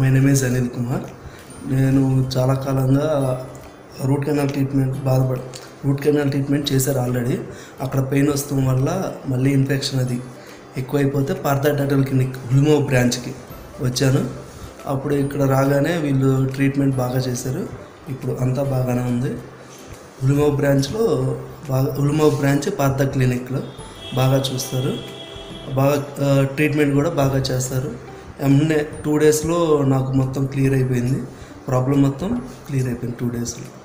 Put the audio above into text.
my name is Anil Kumar నేను చాలా కాలంగా రూట్ కెనాల్ ట్రీట్మెంట్ బాధపడ రూట్ కెనాల్ ట్రీట్మెంట్ చేశారు ఆల్రెడీ అక్కడ పెయిన్ వస్తాం వల్ల మళ్ళీ ఇన్ఫెక్షన్ అది ఎక్కువైపోతే పార్థా డెంటల్ క్లినిక్ గ్లూమో బ్రాంచ్కి వచ్చాను అప్పుడు ఇక్కడ రాగానే వీళ్ళు ట్రీట్మెంట్ బాగా చేశారు ఇప్పుడు అంతా బాగానే ఉంది ఉలిమో బ్రాంచ్లో బాగా ఉలిమో బ్రాంచ్ పార్థ క్లినిక్లో బాగా చూస్తారు బాగా ఆ, ట్రీట్మెంట్ కూడా బాగా చేస్తారు ఎమ్నే టూ డేస్లో నాకు మొత్తం క్లియర్ అయిపోయింది ప్రాబ్లం మొత్తం క్లియర్ అయిపోయింది టూ డేస్లో